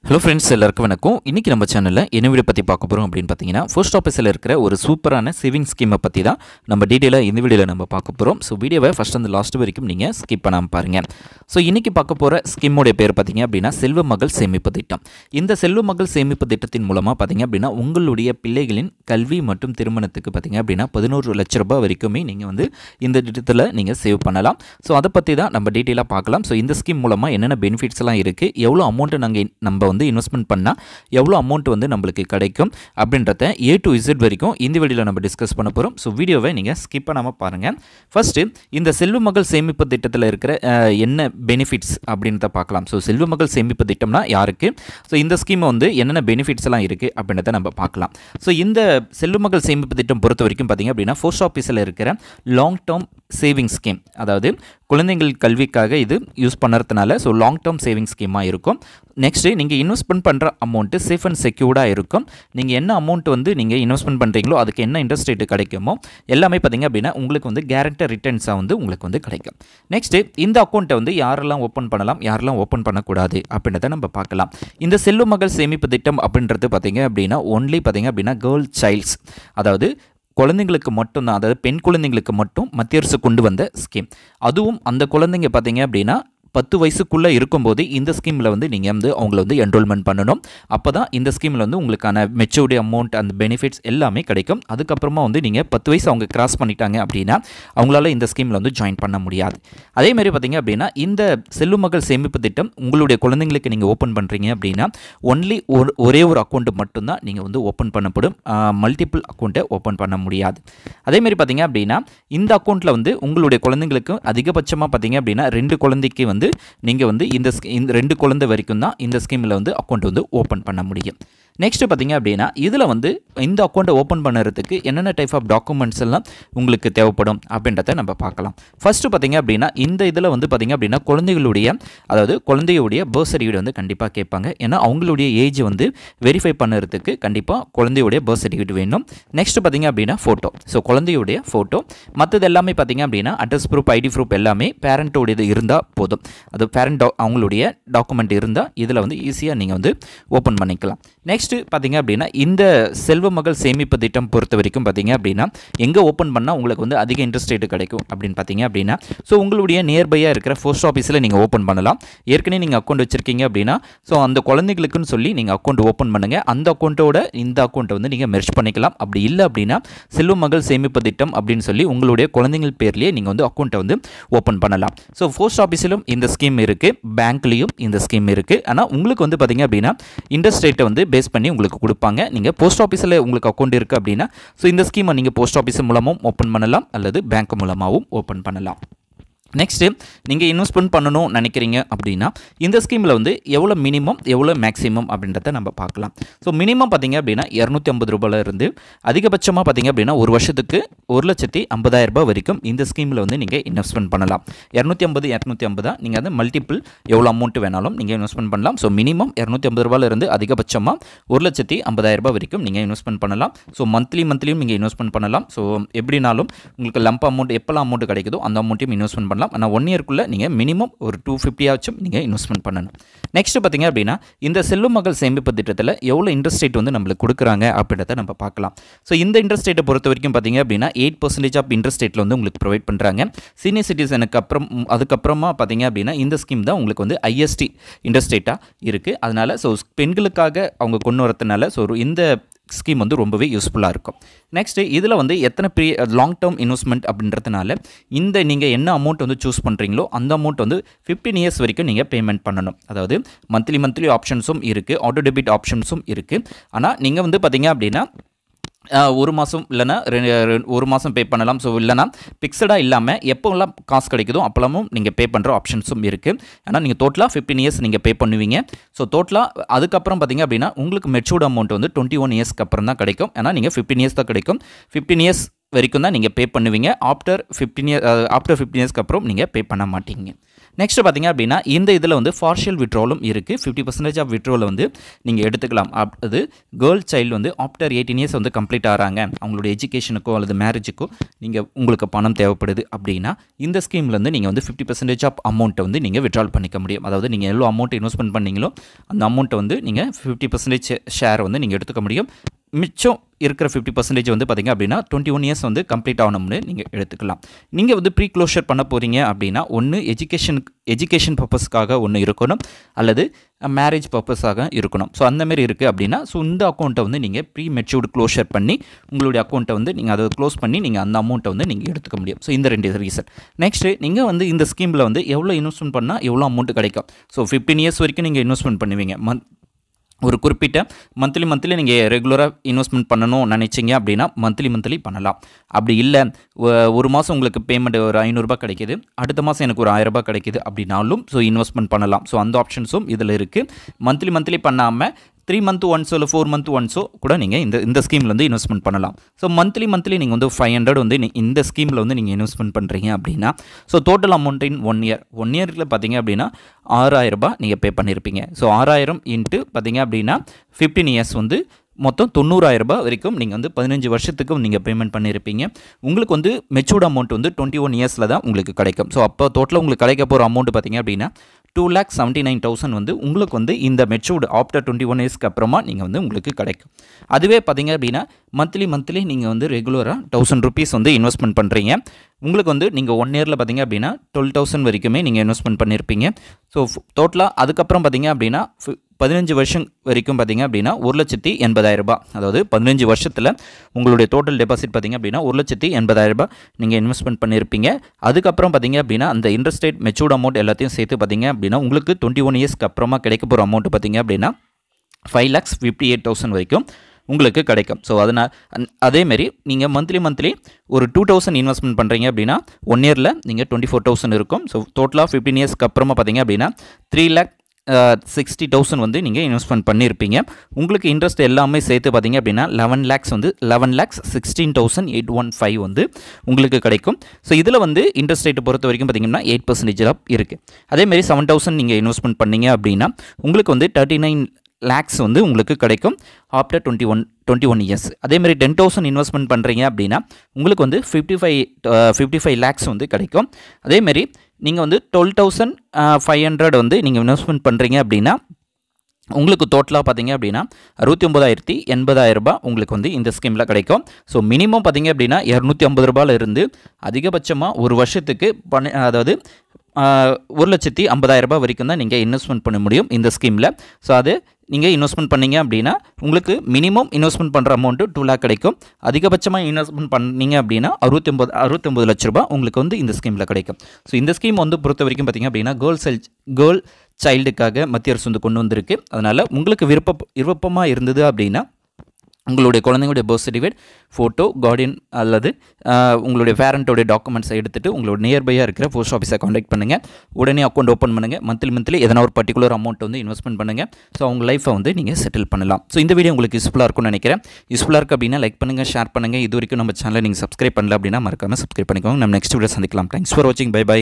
hello friends எல்லாருக்கும் வணக்கம் இன்றைக்கி நம்ம சேனலில் என்ன வீடியோ பற்றி பார்க்க போகிறோம் அப்படின்னு பார்த்தீங்கன்னா போஸ்ட் ஆஃபீஸில் இருக்கிற ஒரு சூப்பரான சேவிங் ஸ்கீமை பற்றி தான் நம்ம டீட்டெயிலாக இந்த வீடியோவில் நம்ம பார்க்க போகிறோம் ஸோ வீடியோவை ஃபஸ்ட் அந்த லாஸ்ட் வரைக்கும் நீங்கள் ஸ்கிப் பண்ணாமல் பாருங்கள் ஸோ இன்றைக்கி பார்க்க போகிற ஸ்கீமோடைய பேர் பார்த்தீங்க அப்படின்னா செல்வ மகள் சேமிப்பு திட்டம் இந்த செல்வ மகள் சேமிப்பு திட்டத்தின் மூலமாக பார்த்தீங்க அப்படின்னா உங்களுடைய பிள்ளைகளின் கல்வி மற்றும் திருமணத்துக்கு பார்த்தீங்க அப்படின்னா பதினோரு லட்ச ரூபாய் வரைக்குமே நீங்கள் வந்து இந்த திட்டத்தில் நீங்கள் சேவ் பண்ணலாம் ஸோ அதை பற்றி தான் நம்ம டீட்டெயிலாக பார்க்கலாம் ஸோ இந்த ஸ்கீம் மூலமாக என்னென்ன பெனிஃபிட்ஸ் எல்லாம் இருக்குது எவ்வளோ அமௌண்ட்டு நாங்கள் நம்ம வந்து இன்வெஸ்ட்மெண்ட் பண்ணால் எவ்வளோ அமௌண்ட் வந்து நம்மளுக்கு கிடைக்கும் அப்படின்றத ஏ டு இசட் வரைக்கும் இந்த வீடியோவில் நம்ம டிஸ்கஸ் பண்ண போகிறோம் ஸோ வீடியோவை நீங்கள் ஸ்கிப் பண்ணாமல் பாருங்கள் ஃபஸ்ட்டு இந்த செல்வ மகள் சேமிப்பு திட்டத்தில் இருக்கிற அஹ், என்ன பெனிஃபிட்ஸ் அப்படின்றத பார்க்கலாம் ஸோ செல்வ மகள் சேமிப்பு திட்டம்னா யாருக்கு ஸோ இந்த ஸ்கீமை வந்து என்னென்ன பெனிஃபிட்ஸ் எல்லாம் இருக்குது அப்படின்றத நம்ம பார்க்கலாம் ஸோ இந்த செல்வ மகள் சேமிப்பு திட்டம் பொறுத்த வரைக்கும் பார்த்தீங்க அப்படின்னா போஸ்ட் ஆஃபீஸில் இருக்கிற லாங் டேர்ம் சேவிங் ஸ்கீம் அதாவது குழந்தைகள் கல்விக்காக இது யூஸ் பண்ணுறதுனால ஸோ லாங் டேர்ம் சேவிங் ஸ்கீமாக இருக்கும் நெக்ஸ்ட்டு நீங்கள் இன்வெஸ்ட்மெண்ட் பண்ணுற அமௌண்ட்டு சேஃப் அண்ட் செக்யூர்டாக இருக்கும் நீங்கள் என்ன அமௌண்ட் வந்து நீங்கள் இன்வெஸ்ட்மெண்ட் பண்ணுறீங்களோ அதுக்கு என்ன இன்ட்ரெஸ்ட் ரேட்டு கிடைக்குமோ எல்லாமே பார்த்தீங்க அப்படின்னா உங்களுக்கு வந்து கேரண்டர் ரிட்டர்ன்ஸாக வந்து உங்களுக்கு வந்து கிடைக்கும் நெக்ஸ்ட்டு இந்த அக்கௌண்ட்டை வந்து யாரெல்லாம் ஓப்பன் பண்ணலாம் யாரெல்லாம் ஓப்பன் பண்ணக்கூடாது அப்படின்றத நம்ம பார்க்கலாம் இந்த செல்வ மகள் சேமிப்பு திட்டம் அப்படின்றது பார்த்தீங்க அப்படின்னா ஒன்லி பார்த்தீங்க அப்படின்னா கேர்ள் சைல்ட்ஸ் அதாவது குழந்தைங்களுக்கு மட்டும்தான் அதாவது பெண் குழந்தைங்களுக்கு மட்டும் மத்திய அரசு கொண்டு வந்த ஸ்கீம் அதுவும் அந்த குழந்தைங்க பார்த்தீங்க அப்படின்னா பத்து வயசுக்குள்ளே இருக்கும்போது இந்த ஸ்கீமில் வந்து நீங்கள் வந்து அவங்கள வந்து என்ரோல்மெண்ட் பண்ணணும் அப்போ தான் இந்த ஸ்கீமில் வந்து உங்களுக்கான மெச்சூரிட்டி அமௌண்ட் அந்த பெனிஃபிட்ஸ் எல்லாமே கிடைக்கும் அதுக்கப்புறமா வந்து நீங்கள் பத்து வயசு அவங்க கிராஸ் பண்ணிட்டாங்க அப்படின்னா அவங்களால இந்த ஸ்கீமில் வந்து ஜாயின் பண்ண முடியாது அதே மாதிரி பார்த்தீங்க அப்படின்னா இந்த செல்வ மகள் சேமிப்பு திட்டம் உங்களுடைய குழந்தைங்களுக்கு நீங்கள் ஓப்பன் பண்ணுறீங்க அப்படின்னா ஒன்லி ஒரு ஒரே ஒரு அக்கௌண்ட் மட்டும்தான் நீங்கள் வந்து ஓப்பன் பண்ணப்படும் மல்டிபிள் அக்கௌண்ட்டை ஓப்பன் பண்ண முடியாது அதே மாதிரி பார்த்தீங்க அப்படின்னா இந்த அக்கௌண்ட்டில் வந்து உங்களுடைய குழந்தைங்களுக்கு அதிகபட்சமாக பார்த்தீங்க அப்படின்னா ரெண்டு குழந்தைக்கு வந்து நீங்கள் வந்து இந்த ஸ்கீ- இந்த ரெண்டு குழந்தை வரைக்கும் தான் இந்த ஸ்கீமில் வந்து அக்கௌண்ட் வந்து ஓப்பன் பண்ண முடியும் நெக்ஸ்ட்டு பார்த்தீங்க அப்படின்னா இதில் வந்து இந்த அக்கௌண்ட்டை ஓப்பன் பண்ணுறதுக்கு என்னென்ன டைப் ஆஃப் டாக்குமெண்ட்ஸ் எல்லாம் உங்களுக்கு தேவைப்படும் அப்படின்றத நம்ம பார்க்கலாம் ஃபஸ்ட்டு பார்த்தீங்க அப்படின்னா இந்த இதில் வந்து பார்த்தீங்க அப்படின்னா குழந்தைகளுடைய அதாவது குழந்தையுடைய பர்த் சர்டிஃபிகேட் வந்து கண்டிப்பாக கேட்பாங்க ஏன்னா அவங்களுடைய ஏஜ் வந்து வெரிஃபை பண்ணுறதுக்கு கண்டிப்பாக குழந்தையுடைய பர்த் சர்டிஃபிகேட் வேணும் நெக்ஸ்ட் பார்த்தீங்க அப்படின்னா ஃபோட்டோ ஸோ குழந்தையுடைய ஃபோட்டோ மற்றது எல்லாமே பார்த்தீங்க அப்படின்னா அட்ரஸ் ப்ரூஃப் ஐடி ப்ரூஃப் எல்லாமே பேரண்ட்டோட இருந்தால் போதும் அது பேரண்ட் அவங்களுடைய டாக்குமெண்ட் இருந்தால் இதில் வந்து ஈஸியாக நீங்கள் வந்து ஓப்பன் பண்ணிக்கலாம் நெக்ஸ்ட்டு பார்த்தீங்க அப்படின்னா இந்த செல்வ மகள் சேமிப்பு திட்டம் பொறுத்த வரைக்கும் பார்த்தீங்க அப்படின்னா எங்கே ஓப்பன் பண்ணால் உங்களுக்கு வந்து அதிக இன்ட்ரெஸ்ட் ரேட்டு கிடைக்கும் அப்படின்னு பார்த்தீங்க அப்படின்னா ஸோ உங்களுடைய நியர்பையாக இருக்கிற போஸ்ட் ஆஃபீஸில் நீங்கள் ஓப்பன் பண்ணலாம் ஏற்கனவே நீங்கள் அக்கௌண்ட் வச்சுருக்கீங்க அப்படின்னா ஸோ அந்த குழந்தைகளுக்குன்னு சொல்லி நீங்கள் அக்கௌண்ட் ஓப்பன் பண்ணுங்கள் அந்த அக்கௌண்ட்டோட இந்த அக்கௌண்ட்டை வந்து நீங்கள் மெர்ஜ் பண்ணிக்கலாம் அப்படி இல்லை அப்படின்னா செல்வ மகள் சேமிப்பு திட்டம் அப்படின்னு சொல்லி உங்களுடைய குழந்தைகள் பேர்லேயே நீங்கள் வந்து அக்கௌண்ட்டை வந்து ஓப்பன் பண்ணலாம் ஸோ போஸ்ட் ஆஃபீஸிலும் இந்த ஸ்கீம் இருக்குது பேங்க்லேயும் இந்த ஸ்கீம் இருக்குது ஆனால் உங்களுக்கு வந்து பார்த்தீங்க அப்படின்னா இன்ட்ரெஸ்ட் ரேட்டை வந்து பேஸ் பண்ணி உங்களுக்கு கொடுப்பாங்க நீங்கள் போஸ்ட் ஆஃபீஸில் உங்களுக்கு அக்கௌண்ட் இருக்குது அப்படின்னா ஸோ இந்த ஸ்கீமை நீங்கள் போஸ்ட் ஆஃபீஸ் மூலமும் ஓப்பன் பண்ணலாம் அல்லது பேங்க் மூலமாகவும் ஓப்பன் பண்ணலாம் நெக்ஸ்ட்டு நீங்கள் இன்வெஸ்ட்மெண்ட் பண்ணணும் நினைக்கிறீங்க அப்படின்னா இந்த ஸ்கீமில் வந்து எவ்வளோ மினிமம் எவ்வளோ மேக்ஸிமம் அப்படின்றத நம்ம பார்க்கலாம் ஸோ மினிமம் பார்த்தீங்க அப்படின்னா இரநூத்தி ஐம்பது ரூபாயில இருந்து அதிகபட்சமாக பார்த்தீங்க அப்படின்னா ஒரு வருஷத்துக்கு ஒரு லட்சத்தி ஐம்பதாயிரம் ரூபாய் வரைக்கும் இந்த ஸ்கீமில் வந்து நீங்கள் இன்வெஸ்ட்மெண்ட் பண்ணலாம் இரநூத்தி ஐம்பது இரநூத்தி ஐம்பதா நீங்கள் வந்து மல்டிபிள் எவ்வளோ அமௌண்ட் வேணாலும் நீங்கள் இன்வெஸ்ட்மெண்ட் பண்ணலாம் ஸோ மினிமம் இரநூத்தி ஐம்பது ரூபாயில இருந்து அதிகபட்சமாக ஒரு லட்சத்தி ஐம்பதாயிரம் ரூபாய் வரைக்கும் நீங்கள் இன்வெஸ்ட்மெண்ட் பண்ணலாம் ஸோ மந்த்லி மந்த்லியும் நீங்கள் இன்வெஸ்ட்மெண்ட் பண்ணலாம் ஸோ எப்படினாலும் உங்களுக்கு லம்ப் அமௌண்ட் எப்போல்லாம் அமௌண்ட் கிடைக்குதோ அந்த அமௌண்ட்டையும் இன்வெஸ்ட்மெண்ட் பண்ணலாம் ஆனால் ஒன் இயர்க்குள்ளே நீங்கள் மினிமம் ஒரு டூ ஃபிஃப்டியாச்சும் நீங்கள் இன்வெஸ்ட்மெண்ட் பண்ணணும் நெக்ஸ்ட் பார்த்தீங்க அப்படின்னா இந்த செல்வ மகள் சேமிப்பு திட்டத்தில் எவ்வளோ இன்ட்ரெஸ்ட் ரேட் வந்து நம்மளுக்கு கொடுக்குறாங்க அப்படின்றத நம்ம பார்க்கலாம் ஸோ இந்த இன்ட்ரெஸ்ட் ரேட்டை பொறுத்த வரைக்கும் பார்த்தீங்க அப்படின்னா எயிட் பர்சன்டேஜ் ஆஃப் இன்ட்ரெஸ்ட் ரேட்டில் வந்து உங்களுக்கு ப்ரொவைட் பண்ணுறாங்க சீனியர் சிட்டிசனுக்கு அப்புறம் ம், அதுக்கப்புறமா பார்த்தீங்க அப்படின்னா இந்த ஸ்கீம் தான் உங்களுக்கு வந்து ஐஎஸ்டி இன்ட்ரெஸ்ட் ரேட்டாக இருக்குது அதனால் ஸோ பெண்களுக்காக அவங்க கொண்டு வரதுனால ஸோ இந்த ஸ்கீம் வந்து ரொம்பவே யூஸ்ஃபுல்லாக இருக்கும் நெக்ஸ்ட்டு இதில் வந்து எத்தனை ப்ரீ லாங் டேர்ம் இன்வெஸ்ட்மெண்ட் அப்படின்றதுனால இந்த நீங்கள் என்ன அமௌண்ட் வந்து சூஸ் பண்ணுறீங்களோ அந்த அமௌண்ட் வந்து ஃபிஃப்டீன் இயர்ஸ் வரைக்கும் நீங்கள் பேமெண்ட் பண்ணணும் அதாவது மந்த்லி மந்த்லி ஆப்ஷன்ஸும் இருக்குது ஆட்டோ டெபிட் ஆப்ஷன்ஸும் இருக்குது ஆனால் நீங்கள் வந்து பார்த்தீங்க அப்படின்னா ஆஹ், ஒரு மாதம் இல்லைன்னா ரெ- ரெ- ஒரு மாதம் பே பண்ணலாம் ஸோ இல்லைனா ஃபிக்ஸடாக இல்லாமல் எப்போல்லாம் காசு கிடைக்குதோ அப்போலாமும் நீங்கள் பே பண்ணுற ஆப்ஷன்ஸும் இருக்குது ஆனால் நீங்கள் டோட்டலாக ஃபிஃப்டீன் இயர்ஸ் நீங்கள் பே பண்ணுவீங்க ஸோ டோட்டலாக அதுக்கப்புறம் பார்த்தீங்க அப்படின்னா உங்களுக்கு மெச்சூர்ட் அமௌண்ட் வந்து டுவெண்ட்டி ஒன் இயர்ஸ்க்கு அப்புறம் தான் கிடைக்கும் ஏன்னா நீங்கள் ஃபிஃப்டீன் இயர்ஸ் தான் கிடைக்கும் ஃபிஃப்டீன் இயர்ஸ் வரைக்கும் தான் நீங்கள் பே பண்ணுவீங்க after fifteen year after fifteen இயர்ஸ்க்கு அப்புறம் நீங்கள் பே பண்ண மாட்டீங்க நெக்ஸ்ட் பார்த்தீங்க அப்படின்னா இந்த இதில் வந்து பார்ஷியல் விட்ரோலும் இருக்குது ஃபிஃப்டி பர்சன்டேஜ் ஆஃப் விட்ரோவில் வந்து நீங்கள் எடுத்துக்கலாம் அப் அது கேர்ள் சைல்டு வந்து ஆஃப்டர் எயிட்டீன் இயர்ஸ் வந்து கம்ப்ளீட் ஆகிறாங்க அவங்களோட எஜுகேஷனுக்கோ அல்லது மேரேஜுக்கோ நீங்கள் உங்களுக்கு பணம் தேவைப்படுது அப்படின்னா இந்த ஸ்கீம்லேருந்து நீங்கள் வந்து ஃபிஃப்டி பர்சன்டேஜ் ஆஃப் அமௌண்ட்டை வந்து நீங்கள் விட்ரால் பண்ணிக்க முடியும் அதாவது நீங்கள் எவ்வளோ அமௌண்ட் இன்வெஸ்ட்மெண்ட் பண்ணீங்களோ அந்த அமௌண்ட்டை வந்து நீங்கள் ஃபிஃப்டி பர்சன்டேஜ் ஷேர் வந்து நீங்கள் எடுத்துக்க முடியும் மிச்சம் இருக்கிற ஃபிஃப்டி பர்சன்டேஜ் வந்து பார்த்திங்க அப்படின்னா டுவெண்ட்டி ஒன் இயர்ஸ் வந்து கம்ப்ளீட் ஆகணும்னு நீங்கள் எடுத்துக்கலாம் நீங்கள் வந்து ப்ரீ க்ளோஷர் பண்ண போகிறீங்க அப்படின்னா ஒன்று எஜுகேஷனுக்கு எஜுகேஷன் பர்பஸ்க்காக ஒன்று இருக்கணும் அல்லது மேரேஜ் பர்பஸாக இருக்கணும் ஸோ அந்தமாரி இருக்குது அப்படின்னா ஸோ இந்த அக்கௌண்ட்டை வந்து நீங்கள் ப்ரீ மெச்சூர்டு க்ளோஷர் பண்ணி உங்களுடைய அக்கௌண்ட்டை வந்து நீங்கள் அதை க்ளோஸ் பண்ணி நீங்கள் அந்த அமௌண்ட்டை வந்து நீங்கள் எடுத்துக்க முடியும் ஸோ இந்த ரெண்டு ரீசன் நெக்ஸ்ட்டு நீங்கள் வந்து இந்த ஸ்கீமில் வந்து எவ்வளோ இன்வெஸ்ட்மெண்ட் பண்ணால் எவ்வளோ அமௌண்ட் கிடைக்கும் ஸோ ஃபிஃப்டீன் இயர்ஸ் வரைக்கும் நீங்கள் இன்வெஸ்ட்மெண்ட் பண்ணுவீங்க மந்த் ஒரு குறிப்பிட்ட மந்த்லி மந்த்லி நீங்கள் ரெகுலராக இன்வெஸ்ட்மெண்ட் பண்ணணும் நினச்சிங்க அப்படின்னா மந்த்லி மந்த்லி பண்ணலாம் அப்படி இல்லை ஒரு மாதம் உங்களுக்கு பேமெண்ட் ஒரு ஐநூறுரூபா கிடைக்கிது அடுத்த மாதம் எனக்கு ஒரு ஆயிரரூபா கிடைக்கிது அப்படின்னாலும் ஸோ இன்வெஸ்ட்மெண்ட் பண்ணலாம் ஸோ அந்த ஆப்ஷன்ஸும் இதில் இருக்குது மந்த்லி மந்த்லி பண்ணாமல் த்ரீ மந்த் ஒன்ஸோ இல்லை ஃபோர் மந்த் ஒன்ஸோ கூட நீங்கள் இந்த இந்த ஸ்கீமில் வந்து இன்வெஸ்ட்மெண்ட் பண்ணலாம் ஸோ மந்த்லி மந்த்லி நீங்கள் வந்து ஃபைவ் ஹண்ட்ரட் வந்து நீ- இந்த ஸ்கீமில் வந்து நீங்கள் இன்வெஸ்ட்மெண்ட் பண்ணுறீங்க அப்படின்னா so total amount in one year one இயரில் பார்த்தீங்க அப்படின்னா ஆறாயிரம் ரூபாய் நீங்கள் பே பண்ணியிருப்பீங்க ஸோ ஆறாயிரம் இன்ட்டு பார்த்தீங்க அப்படின்னா ஃபிஃப்டீன் இயர்ஸ் வந்து மொத்தம் தொண்ணூறாயிரம் ரூபாய் வரைக்கும் நீங்கள் வந்து பதினஞ்சு வருஷத்துக்கு நீங்கள் பேமெண்ட் பண்ணியிருப்பீங்க உங்களுக்கு வந்து மெச்சூர்ட் அமௌண்ட் வந்து டுவெண்ட்டி ஒன் இயர்ஸில் தான் உங்களுக்கு கிடைக்கும் ஸோ அப்போ டோட்டலாக உங்களுக்கு கிடைக்க போகிற அமௌண்ட் பார்த்தீங்க அப்படின்னா two lakh seventy nine thousand வந்து உங்களுக்கு வந்து இந்த மெச்சூர்டு ஆஃப்டர் டுவெண்ட்டி ஒன் இயர்ஸ்க்கு அப்புறமா நீங்கள் வந்து உங்களுக்கு கிடைக்கும் அதுவே பார்த்தீங்க அப்படின்னா மந்த்லி மந்த்லி நீங்கள் வந்து ரெகுலராக தௌசண்ட் ருபீஸ் வந்து இன்வெஸ்ட்மெண்ட் பண்ணுறீங்க உங்களுக்கு வந்து நீங்கள் ஒன் இயரில் பார்த்தீங்க அப்படின்னா டுவெல் தௌசண்ட் வரைக்குமே நீங்கள் இன்வெஸ்ட்மெண்ட் பண்ணியிருப்பீங்க ஸோ டோட்டலாக அதுக்கப்புறம் பார்த்தீங்க அப்படின்னா ஃபி- பதினஞ்சு வருஷம் வரைக்கும் பார்த்தீங்க அப்படின்னா ஒரு லட்சத்தி எண்பதாயிரம் ரூபாய் அதாவது பதினஞ்சு வருஷத்தில் உங்களுடைய டோட்டல் டெபாசிட் பார்த்தீங்க அப்படின்னா ஒரு லட்சத்தி எண்பதாயிரம் ரூபாய் நீங்கள் இன்வெஸ்ட்மெண்ட் பண்ணியிருப்பீங்க அதுக்கப்புறம் பார்த்தீங்க அப்படின்னா அந்த இன்ட்ரெஸ்ட் ரேட் மெச்சூர்ட் அமௌண்ட் எல்லாத்தையும் சேர்த்து பார்த்தீங்க அப்படின்னா உங்களுக்கு டுவெண்ட்டி ஒன் இயர்ஸ்க்கு அப்புறமா கிடைக்க போகிற அமௌண்ட் பார்த்தீங்க அப்படின்னா five lakhs fifty eight thousand வரைக்கும் உங்களுக்கு கிடைக்கும் ஸோ அதனால் அதேமாரி நீங்கள் மந்த்லி மந்த்லி ஒரு டூ தௌசண்ட் இன்வெஸ்ட்மெண்ட் பண்ணுறீங்க அப்படின்னா ஒன் இயரில் நீங்கள் டுவெண்ட்டி ஃபோர் தௌசண்ட் இருக்கும் ஸோ டோட்டலாக ஃபிஃப்டீன் இயர்ஸ்க்கு அப்புறமா பார்த்தீங்க அப்படின்னா த்ரீ லேக் சிக்ஸ்டி தௌசண்ட் வந்து நீங்கள் இன்வெஸ்ட்மெண்ட் பண்ணியிருப்பீங்க உங்களுக்கு இன்ட்ரெஸ்ட் எல்லாமே சேர்த்து பார்த்தீங்க அப்படின்னா லெவன் லேக்ஸ் வந்து eleven lakhs sixteen thousand eight one five வந்து உங்களுக்கு கிடைக்கும் ஸோ இதில் வந்து இன்ட்ரெஸ்ட் ரேட்டை பொறுத்த வரைக்கும் பார்த்தீங்கன்னா எயிட் பர்சன்டேஜ் இருக்குது அதேமாரி செவன் தௌசண்ட் நீங்கள் இன்வெஸ்ட்மெண்ட் பண்ணீங்க அப்படின்னா உங்களுக்கு வந்து தேர்ட்டி நைன் லேக்ஸ் வந்து உங்களுக்கு கிடைக்கும் after twenty one twenty one years அதேமாதிரி டென் தௌசண்ட் இன்வெஸ்ட்மெண்ட் பண்ணுறீங்க அப்படின்னா உங்களுக்கு வந்து fifty five fifty five lakhs வந்து கிடைக்கும் அதேமாரி நீங்கள் வந்து டுவெல் தௌசண்ட் ஃபைவ் ஹண்ட்ரட் வந்து நீங்கள் இன்வெஸ்ட்மெண்ட் பண்ணுறீங்க அப்படின்னா உங்களுக்கு டோட்டலாக பார்த்தீங்க அப்படின்னா அறுபத்தி ஒம்பதாயிரத்தி எண்பதாயிரம் ரூபாய் உங்களுக்கு வந்து இந்த ஸ்கீமில் கிடைக்கும் ஸோ மினிமம் பார்த்தீங்க அப்படின்னா இரநூத்தி ஐம்பது ரூபாயில இருந்து அதிகபட்சமாக ஒரு வருஷத்துக்கு பண்ண அதாவது ஆஹ், ஒரு லட்சத்தி ஐம்பதாயிரம் ரூபாய் வரைக்கும் தான் நீங்கள் இன்வெஸ்ட்மெண்ட் பண்ண முடியும் இந்த ஸ்கீமில் ஸோ அது நீங்கள் இன்வெஸ்ட்மெண்ட் பண்ணீங்க அப்படின்னா உங்களுக்கு மினிமம் இன்வெஸ்ட்மெண்ட் பண்ணுற அமௌண்ட்டு டூ லேக் கிடைக்கும் அதிகபட்சமாக இன்வெஸ்ட்மெண்ட் பண்ணீங்க அப்படின்னா அறுபத்தொம்பது அறுபத்தொம்பது லட்ச ரூபாய் உங்களுக்கு வந்து இந்த ஸ்கீமில் கிடைக்கும் ஸோ இந்த ஸ்கீம் வந்து பொறுத்த வரைக்கும் பார்த்தீங்க அப்படின்னா கேர்ள் செல் கேர்ள் சைல்டுக்காக மத்திய அரசு வந்து கொண்டு வந்திருக்கு அதனால் உங்களுக்கு விருப்ப விருப்பமாக இருந்தது அப்படின்னா உங்களுடைய குழந்தைங்களுடைய பர்த் சர்டிஃபிகேட் ஃபோட்டோ கார்டியன் அல்லது ஆஹ், உங்களுடைய பேரண்ட்டோடைய டாக்குமெண்ட்ஸை எடுத்துகிட்டு உங்களோட நியர்பையாக இருக்கிற போஸ்ட் ஆஃபீஸை காண்டாக்ட் பண்ணுங்கள் உடனே அக்கௌண்ட் ஓப்பன் பண்ணுங்கள் மந்த்லி மந்த்லி எதனா ஒரு பர்டிகுலர் அமௌண்ட் வந்து இன்வெஸ்ட்மெண்ட் பண்ணுங்கள் ஸோ உங்கள் லைஃப்பை வந்து நீங்கள் செட்டில் பண்ணலாம் ஸோ இந்த வீடியோ உங்களுக்கு யூஸ்ஃபுல்லாக இருக்கும்னு நினைக்கிறேன் யூஸ்ஃபுல்லாக இருக்குது அப்படின்னா லைக் பண்ணுங்கள் ஷேர் பண்ணுங்கள் இது வரைக்கும் நம்ம சேனலை நீங்கள் சப்ஸ்கிரைப் பண்ணல அப்படின்னா மறக்காமல் சப்ஸ்கிரைப் பண்ணிக்கோங்க நம்ம நெக்ஸ்ட் வீடியோ சந்திக்கலாம் தேங்க்ஸ் ஃபார் வாட்சிங் பை பை